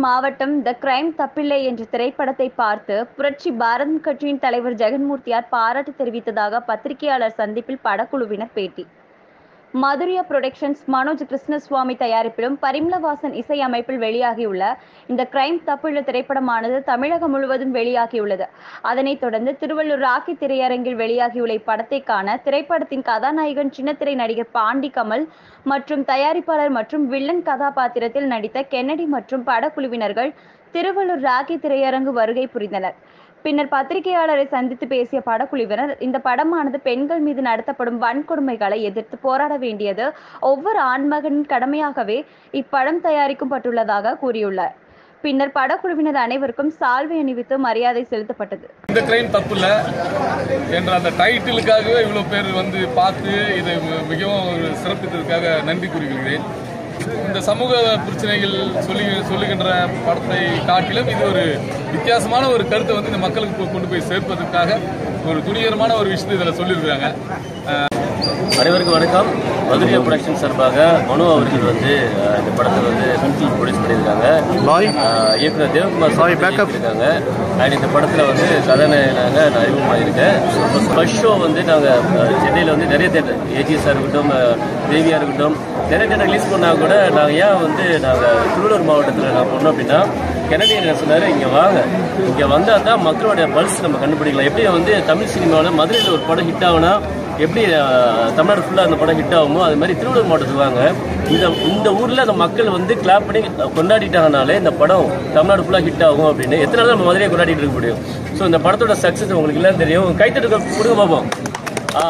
மாவட்டம் த கிரைம் தப்பில்லை என்ற திரைப்படத்தை பார்த்து புரட்சி பாரத் கட்சியின் தலைவர் ஜெகன்மூர்த்தியார் பாராட்டு தெரிவித்ததாக பத்திரிகையாளர் சந்திப்பில் படக்குழுவினர் பேட்டி மதுரியா புரொடக்ஷன்ஸ் மனோஜ் கிருஷ்ணசுவாமி தயாரிப்பிலும் பரிமளவாசன் இசை அமைப்பில் வெளியாகியுள்ள இந்த கிரைம் தப்புள்ள திரைப்படமானது தமிழகம் முழுவதும் வெளியாகியுள்ளது அதனைத் தொடர்ந்து திருவள்ளூர் ராக்கி திரையரங்கில் வெளியாகியுள்ள இப்படத்தை காண திரைப்படத்தின் கதாநாயகன் சின்னத்திரை நடிகர் பாண்டி கமல் மற்றும் தயாரிப்பாளர் மற்றும் வில்லன் கதாபாத்திரத்தில் நடித்த கென்னடி மற்றும் படக்குழுவினர்கள் திருவள்ளூர் ராக்கி திரையரங்கு வருகை புரிந்தனர் பின்னர் பத்திரிகையாளரை சந்தித்து பேசிய படக்குழுவினர் இந்த படமானது பெண்கள் மீது நடத்தப்படும் வன்கொடுமைகளை எதிர்த்து போராட வேண்டியது ஒவ்வொரு ஆண்மகனின் கடமையாகவே இப்படம் தயாரிக்கப்பட்டுள்ளதாக கூறியுள்ளார் பின்னர் படக்குழுவினர் அனைவருக்கும் சால்வை அணிவித்து மரியாதை செலுத்தப்பட்டது இந்த கிரைம் தப்பு இல்லை என்ற அந்த டைட்டிலுக்காகவே இவ்வளோ பேர் வந்து பார்த்து இதை மி- மிகவும் ஒரு சிறப்பித்ததுக்காக நன்றி கூறுகிறேன் இந்த சமூக பிரச்சனைகள் சொல்லி சொல்லுகின்ற படத்தை காட்டிலும் இது ஒரு வித்தியாசமான ஒரு கருத்தை வந்து இந்த மக்களுக்கு கொ- கொண்டு போய் சேர்ப்பதற்காக ஒரு துணிகரமான ஒரு விஷயத்தை இதில் சொல்லியிருக்காங்க அனைவருக்கும் வணக்கம் மதுரையா ப்ரொடக்ஷன் சார்பாக மனு அவர்கள் வந்து அஹ், இந்த படத்தை வந்து ஃபிலிம் ப்ரொடியூஸ் பண்ணியிருக்காங்க அஹ், இயக்குனர் தேவகுமார் சார் இருக்காங்க அண்ட் இந்த படத்தில் வந்து கதாநாயகனாக நான் அறிமுகமாயிருக்கேன் ஃபர்ஸ்ட் ஷோ வந்து நாங்கள் சென்னையில் வந்து நிறைய தேட்டர் ஏஜிஎஸ்ஸாக இருக்கட்டும் அஹ், தேவியா இருக்கட்டும் நிறைய தேட்டர் ரிலீஸ் பண்ணால் கூட நாங்கள் ஏன் வந்து நாங்கள் திருவள்ளூர் மாவட்டத்தில் நான் பண்ணோம் அப்படின்னா கெனடி என்ன சொன்னார் இங்கே வாங்க இங்கே வந்தால் தான் மக்களோட பல்ஸ் நம்ம கண்டுபிடிக்கலாம் எப்படி வந்து தமிழ் சினிமாவில் மதுரையில் ஒரு படம் ஹிட் ஆகுனா எப்படி அஹ், தமிழ்நாடு ஃபுல்லாக அந்த படம் ஹிட் ஆகுமோ அது மாதிரி திருவள்ளூர் மாவட்டத்துக்கு வாங்க இந்த இந்த ஊரில் அந்த மக்கள் வந்து கிளாப் பண்ணி கொண்டாடிட்டாங்கனாலே இந்த படம் தமிழ்நாடு ஃபுல்லாக ஹிட் ஆகும் அப்படின்னு எத்தனை நாள் நம்ம மதுரையை கொண்டாடிட்டு இருக்க முடியும் ஸோ இந்த படத்தோட சக்ஸஸ் உங்களுக்கு எல்லாம் தெரியும் கைத்தட்டு கொடுங்க பார்ப்போம் ஆ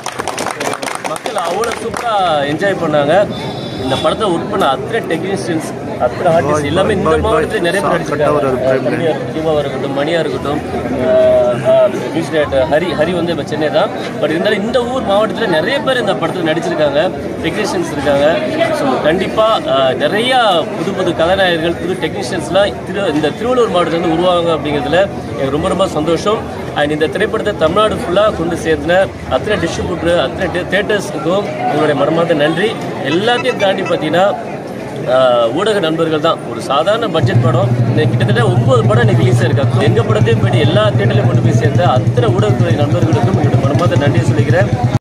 மக்கள் அவ்வளோ சூப்பராக என்ஜாய் பண்ணாங்க இந்த படத்தை ஒர்க் பண்ண அத்தனை டெக்னீஷியன்ஸ் அத்தனை ஆர்டிஸ்ட் எல்லாமே இந்த மாவட்டத்தில் நிறைய பேர் நடிச்சிருக்காங்க சிவாவாக இருக்கட்டும் மணியாக இருக்கட்டும் மியூசிக் டைரக்டர் ஹரி ஹரி வந்து இப்போ சென்னை தான் பட் இருந்தாலும் இந்த ஊர் மாவட்டத்தில் நிறைய பேர் இந்த படத்தில் நடிச்சிருக்காங்க டெக்னீஷியன்ஸ் இருக்காங்க ஸோ கண்டிப்பாக நிறையா புது புது கதாநாயகர்கள் புது டெக்னீஷியன்ஸ்லாம் திரு இந்த திருவள்ளூர் மாவட்டத்தில் உருவாங்க அப்படிங்கிறதுல எனக்கு ரொம்ப ரொம்ப சந்தோஷம் அண்ட் இந்த திரைப்படத்தை தமிழ்நாடு ஃபுல்லாக கொண்டு சேர்த்துன அத்தனை டிஸ்ட்ரிபியூட்டர் அத்தனை தேட்டர்ஸுக்கும் உங்களுடைய மனமார்ந்த நன்றி எல்லாத்தையும் தாண்டி பார்த்தீங்கன்னா ஆஹ், ஊடக நண்பர்கள் தான் ஒரு சாதாரண பட்ஜெட் படம் இந்த கிட்டத்தட்ட ஒன்பது படம் இன்னைக்கு ரிலீஸ் ஆயிருக்காங்க எங்க படத்தையும் போயிட்டு எல்லா தேட்டர்லையும் கொண்டு போய் சேர்ந்த அத்தனை ஊடகத்துறை நண்பர்களுக்கும் என்னோட மனமார்ந்த நன்றியை சொல்லிக்கிறேன்